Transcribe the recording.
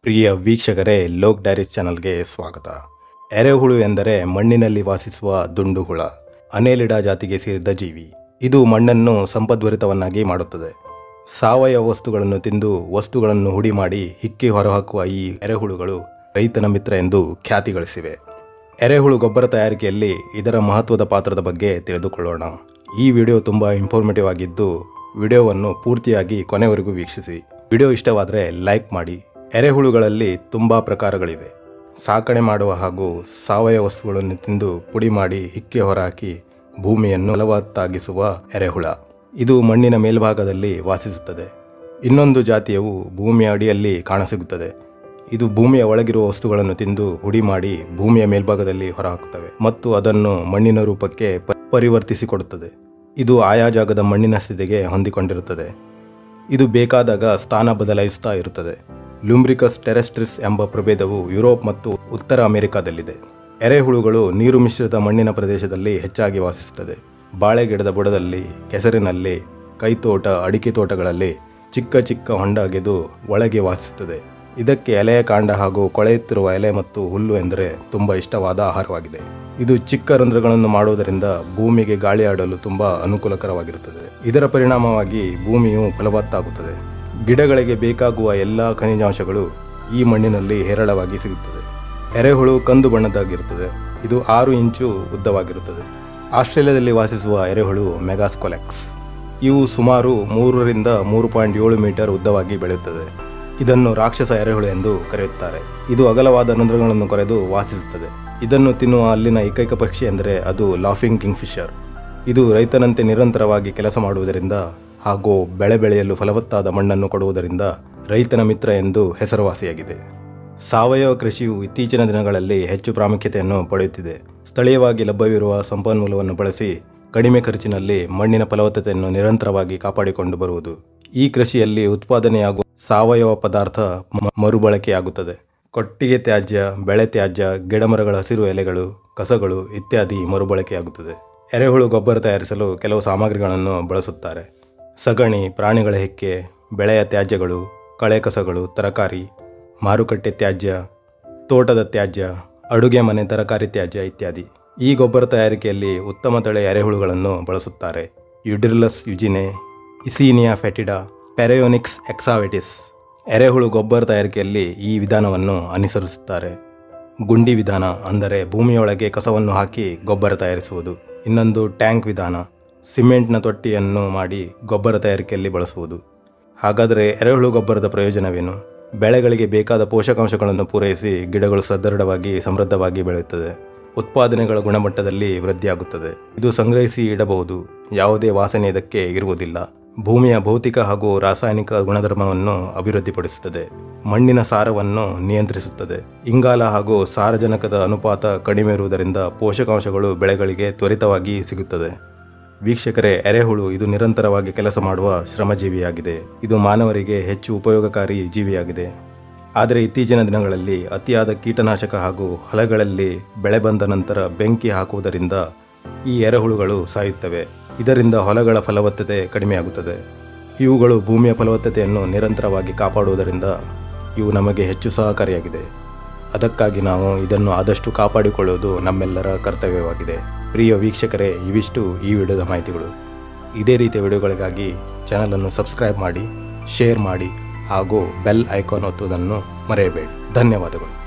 ಪ್ರಿಯ ವೀಕ್ಷಕರೇ ಲೋಕ್ ಡೈರೀಸ್ ಚಾನಲ್ಗೆ ಸ್ವಾಗತ ಎರೆಹುಳು ಎಂದರೆ ಮಣ್ಣಿನಲ್ಲಿ ವಾಸಿಸುವ ದುಂಡು ಹುಳ ಅನೇಲಿಡಾ ಜಾತಿಗೆ ಸೇರಿದ ಜೀವಿ ಇದು ಮಣ್ಣನ್ನು ಸಂಪದ್ಭರಿತವನ್ನಾಗಿ ಮಾಡುತ್ತದೆ ಸಾವಯವ ವಸ್ತುಗಳನ್ನು ತಿಂದು ವಸ್ತುಗಳನ್ನು ಹುಡಿ ಮಾಡಿ ಹಿಕ್ಕಿ ಹೊರಹಾಕುವ ಈ ಎರೆಹುಳುಗಳು ರೈತನ ಮಿತ್ರ ಎಂದು ಖ್ಯಾತಿ ಗಳಿಸಿವೆ ಎರೆಹುಳು ಗೊಬ್ಬರ ತಯಾರಿಕೆಯಲ್ಲಿ ಇದರ ಮಹತ್ವದ ಪಾತ್ರದ ಬಗ್ಗೆ ತಿಳಿದುಕೊಳ್ಳೋಣ ಈ ವಿಡಿಯೋ ತುಂಬ ಇನ್ಫಾರ್ಮೇಟಿವ್ ಆಗಿದ್ದು ವಿಡಿಯೋವನ್ನು ಪೂರ್ತಿಯಾಗಿ ಕೊನೆವರೆಗೂ ವೀಕ್ಷಿಸಿ ವಿಡಿಯೋ ಇಷ್ಟವಾದರೆ ಲೈಕ್ ಮಾಡಿ ಎರೆಹುಳುಗಳಲ್ಲಿ ತುಂಬ ಪ್ರಕಾರಗಳಿವೆ ಸಾಕಣೆ ಮಾಡುವ ಹಾಗೂ ಸಾವಯವ ವಸ್ತುಗಳನ್ನು ತಿಂದು ಪುಡಿ ಮಾಡಿ ಹಿಕ್ಕೆ ಹೊರಹಾಕಿ ಭೂಮಿಯನ್ನು ಫಲವತ್ತಾಗಿಸುವ ಎರೆಹುಳ ಇದು ಮಣ್ಣಿನ ಮೇಲ್ಭಾಗದಲ್ಲಿ ವಾಸಿಸುತ್ತದೆ ಇನ್ನೊಂದು ಜಾತಿಯವು ಭೂಮಿಯ ಅಡಿಯಲ್ಲಿ ಕಾಣಸಿಗುತ್ತದೆ ಇದು ಭೂಮಿಯ ಒಳಗಿರುವ ವಸ್ತುಗಳನ್ನು ತಿಂದು ಹುಡಿ ಮಾಡಿ ಭೂಮಿಯ ಮೇಲ್ಭಾಗದಲ್ಲಿ ಹೊರಹಾಕುತ್ತವೆ ಮತ್ತು ಅದನ್ನು ಮಣ್ಣಿನ ರೂಪಕ್ಕೆ ಪ- ಪರಿವರ್ತಿಸಿಕೊಡುತ್ತದೆ ಇದು ಆಯಾ ಜಾಗದ ಮಣ್ಣಿನ ಸ್ಥಿತಿಗೆ ಹೊಂದಿಕೊಂಡಿರುತ್ತದೆ ಇದು ಬೇಕಾದಾಗ ಸ್ಥಾನ ಬದಲಾಯಿಸುತ್ತಾ ಇರುತ್ತದೆ ಲುಂಬ್ರಿಕಸ್ ಟೆರೆಸ್ಟ್ರಿಸ್ ಎಂಬ ಪ್ರಭೇದವು ಯುರೋಪ್ ಮತ್ತು ಉತ್ತರ ಅಮೆರಿಕಾದಲ್ಲಿದೆ ಎರೆಹುಳುಗಳು ನೀರು ಮಿಶ್ರಿತ ಮಣ್ಣಿನ ಪ್ರದೇಶದಲ್ಲಿ ಹೆಚ್ಚಾಗಿ ವಾಸಿಸುತ್ತದೆ ಬಾಳೆಗಿಡದ ಬುಡದಲ್ಲಿ ಕೆಸರಿನಲ್ಲಿ ಕೈತೋಟ ಅಡಿಕೆ ತೋಟಗಳಲ್ಲಿ ಚಿಕ್ಕ ಚಿಕ್ಕ ಹೊಂಡ ಅಗೆದು ಒಳಗೆ ವಾಸಿಸುತ್ತದೆ ಇದಕ್ಕೆ ಎಲೆಯ ಕಾಂಡ ಹಾಗೂ ಕೊಳೆಯುತ್ತಿರುವ ಎಲೆ ಮತ್ತು ಹುಲ್ಲು ಎಂದರೆ ತುಂಬ ಇಷ್ಟವಾದ ಆಹಾರವಾಗಿದೆ ಇದು ಚಿಕ್ಕ ರಂಧ್ರಗಳನ್ನು ಮಾಡುವುದರಿಂದ ಭೂಮಿಗೆ ಗಾಳಿ ಆಡಲು ತುಂಬ ಅನುಕೂಲಕರವಾಗಿರುತ್ತದೆ ಇದರ ಪರಿಣಾಮವಾಗಿ ಭೂಮಿಯು ಫಲವತ್ತಾಗುತ್ತದೆ ಗಿಡಗಳಿಗೆ ಬೇಕಾಗುವ ಎಲ್ಲ ಖನಿಜಾಂಶಗಳು ಈ ಮಣ್ಣಿನಲ್ಲಿ ಹೇರಳವಾಗಿ ಸಿಗುತ್ತದೆ ಎರೆಹುಳು ಕಂದು ಬಣ್ಣದಾಗಿರುತ್ತದೆ ಇದು ಆರು ಇಂಚು ಉದ್ದವಾಗಿರುತ್ತದೆ ಆಸ್ಟ್ರೇಲಿಯಾದಲ್ಲಿ ವಾಸಿಸುವ ಎರೆಹುಳು ಮೆಗಾಸ್ಕೊಲೆಕ್ಸ್ ಇವು ಸುಮಾರು ಮೂರರಿಂದ ಮೂರು ಪಾಯಿಂಟ್ ಏಳು ಮೀಟರ್ ಉದ್ದವಾಗಿ ಬೆಳೆಯುತ್ತದೆ ಇದನ್ನು ರಾಕ್ಷಸ ಎರೆಹುಳು ಎಂದು ಕರೆಯುತ್ತಾರೆ ಇದು ಅಗಲವಾದ ರಂಧ್ರಗಳನ್ನು ಕೊರೆದು ವಾಸಿಸುತ್ತದೆ ಇದನ್ನು ತಿನ್ನುವ ಅಲ್ಲಿನ ಏಕೈಕ ಪಕ್ಷಿ ಎಂದರೆ ಅದು ಲಾಫಿಂಗ್ ಕಿಂಗ್ಫಿಶರ್ ಇದು ರೈತನಂತೆ ನಿರಂತರವಾಗಿ ಕೆಲಸ ಮಾಡುವುದರಿಂದ ಹಾಗೂ ಬೆಳೆ ಬೆಳೆಯಲು ಫಲವತ್ತಾದ ಮಣ್ಣನ್ನು ಕೊಡುವುದರಿಂದ ರೈತನ ಮಿತ್ರ ಎಂದು ಹೆಸರುವಾಸಿಯಾಗಿದೆ ಸಾವಯವ ಕೃಷಿಯು ಇತ್ತೀಚಿನ ದಿನಗಳಲ್ಲಿ ಹೆಚ್ಚು ಪ್ರಾಮುಖ್ಯತೆಯನ್ನು ಪಡೆಯುತ್ತಿದೆ ಸ್ಥಳೀಯವಾಗಿ ಲಭ್ಯವಿರುವ ಸಂಪನ್ಮೂಲವನ್ನು ಬಳಸಿ ಕಡಿಮೆ ಖರ್ಚಿನಲ್ಲಿ ಮಣ್ಣಿನ ಫಲವತ್ತತೆಯನ್ನು ನಿರಂತರವಾಗಿ ಕಾಪಾಡಿಕೊಂಡು ಬರುವುದು ಈ ಕೃಷಿಯಲ್ಲಿ ಉತ್ಪಾದನೆಯಾಗುವ ಸಾವಯವ ಪದಾರ್ಥ ಮ- ಮರುಬಳಕೆಯಾಗುತ್ತದೆ ಕೊಟ್ಟಿಗೆ ತ್ಯಾಜ್ಯ ಬೆಳೆ ತ್ಯಾಜ್ಯ ಗಿಡಮರಗಳ ಹಸಿರು ಎಲೆಗಳು ಕಸಗಳು ಇತ್ಯಾದಿ ಮರುಬಳಕೆಯಾಗುತ್ತದೆ ಎರೆಹುಳು ಗೊಬ್ಬರ ತಯಾರಿಸಲು ಕೆಲವು ಸಾಮಗ್ರಿಗಳನ್ನು ಬಳಸುತ್ತಾರೆ ಸಗಣಿ ಪ್ರಾಣಿಗಳ ಹೆಕ್ಕೆ ಬೆಳೆಯ ತ್ಯಾಜ್ಯಗಳು ಕಳೆ ಕಸಗಳು ತರಕಾರಿ ಮಾರುಕಟ್ಟೆ ತ್ಯಾಜ್ಯ ತೋಟದ ತ್ಯಾಜ್ಯ ಅಡುಗೆ ಮನೆ ತರಕಾರಿ ತ್ಯಾಜ್ಯ ಇತ್ಯಾದಿ ಈ ಗೊಬ್ಬರ ತಯಾರಿಕೆಯಲ್ಲಿ ಉತ್ತಮ ತಳಿ ಎರೆಹುಳುಗಳನ್ನು ಬಳಸುತ್ತಾರೆ ಯುಡಿರ್ಲಸ್ ಯುಜಿನೆ ಇಸೀನಿಯಾ ಫೆಟಿಡಾ ಪೆರೆಯೋನಿಕ್ಸ್ ಎಕ್ಸಾವೆಟಿಸ್ ಎರೆಹುಳು ಗೊಬ್ಬರ ತಯಾರಿಕೆಯಲ್ಲಿ ಈ ವಿಧಾನವನ್ನು ಅನುಸರಿಸುತ್ತಾರೆ ಗುಂಡಿ ವಿಧಾನ ಅಂದರೆ ಭೂಮಿಯೊಳಗೆ ಕಸವನ್ನು ಹಾಕಿ ಗೊಬ್ಬರ ತಯಾರಿಸುವುದು ಇನ್ನೊಂದು ಟ್ಯಾಂಕ್ ವಿಧಾನ ಸಿಮೆಂಟ್ನ ತೊಟ್ಟಿಯನ್ನು ಮಾಡಿ ಗೊಬ್ಬರ ತಯಾರಿಕೆಯಲ್ಲಿ ಬಳಸುವುದು ಹಾಗಾದರೆ ಎರೆಹುಳು ಗೊಬ್ಬರದ ಪ್ರಯೋಜನವೇನು ಬೆಳೆಗಳಿಗೆ ಬೇಕಾದ ಪೋಷಕಾಂಶಗಳನ್ನು ಪೂರೈಸಿ ಗಿಡಗಳು ಸದೃಢವಾಗಿ ಸಮೃದ್ಧವಾಗಿ ಬೆಳೆಯುತ್ತದೆ ಉತ್ಪಾದನೆಗಳ ಗುಣಮಟ್ಟದಲ್ಲಿ ವೃದ್ಧಿಯಾಗುತ್ತದೆ ಇದು ಸಂಗ್ರಹಿಸಿ ಇಡಬಹುದು ಯಾವುದೇ ವಾಸನೆ ಇದಕ್ಕೆ ಇರುವುದಿಲ್ಲ ಭೂಮಿಯ ಭೌತಿಕ ಹಾಗೂ ರಾಸಾಯನಿಕ ಗುಣಧರ್ಮವನ್ನು ಅಭಿವೃದ್ಧಿಪಡಿಸುತ್ತದೆ ಮಣ್ಣಿನ ಸಾರವನ್ನು ನಿಯಂತ್ರಿಸುತ್ತದೆ ಇಂಗಾಲ ಹಾಗೂ ಸಾರಜನಕದ ಅನುಪಾತ ಕಡಿಮೆ ಇರುವುದರಿಂದ ಪೋಷಕಾಂಶಗಳು ಬೆಳೆಗಳಿಗೆ ತ್ವರಿತವಾಗಿ ಸಿಗುತ್ತದೆ ವೀಕ್ಷಕರೇ ಎರೆಹುಳು ಇದು ನಿರಂತರವಾಗಿ ಕೆಲಸ ಮಾಡುವ ಶ್ರಮಜೀವಿಯಾಗಿದೆ ಇದು ಮಾನವರಿಗೆ ಹೆಚ್ಚು ಉಪಯೋಗಕಾರಿ ಜೀವಿಯಾಗಿದೆ ಆದರೆ ಇತ್ತೀಚಿನ ದಿನಗಳಲ್ಲಿ ಅತಿಯಾದ ಕೀಟನಾಶಕ ಹಾಗೂ ಹೊಲಗಳಲ್ಲಿ ಬೆಳೆ ಬಂದ ನಂತರ ಬೆಂಕಿ ಹಾಕುವುದರಿಂದ ಈ ಎರೆಹುಳುಗಳು ಸಾಯುತ್ತವೆ ಇದರಿಂದ ಹೊಲಗಳ ಫಲವತ್ತತೆ ಕಡಿಮೆಯಾಗುತ್ತದೆ ಇವುಗಳು ಭೂಮಿಯ ಫಲವತ್ತತೆಯನ್ನು ನಿರಂತರವಾಗಿ ಕಾಪಾಡುವುದರಿಂದ ಇವು ನಮಗೆ ಹೆಚ್ಚು ಸಹಕಾರಿಯಾಗಿದೆ ಅದಕ್ಕಾಗಿ ನಾವು ಇದನ್ನು ಆದಷ್ಟು ಕಾಪಾಡಿಕೊಳ್ಳುವುದು ನಮ್ಮೆಲ್ಲರ ಕರ್ತವ್ಯವಾಗಿದೆ ಪ್ರಿಯ ವೀಕ್ಷಕರೇ ಇವಿಷ್ಟು ಈ ವಿಡಿಯೋದ ಮಾಹಿತಿಗಳು ಇದೇ ರೀತಿಯ ವಿಡಿಯೋಗಳಿಗಾಗಿ ಚಾನಲನ್ನು ಸಬ್ಸ್ಕ್ರೈಬ್ ಮಾಡಿ ಶೇರ್ ಮಾಡಿ ಹಾಗೂ ಬೆಲ್ ಐಕಾನ್ ಒತ್ತುವುದನ್ನು ಮರೆಯಬೇಡಿ ಧನ್ಯವಾದಗಳು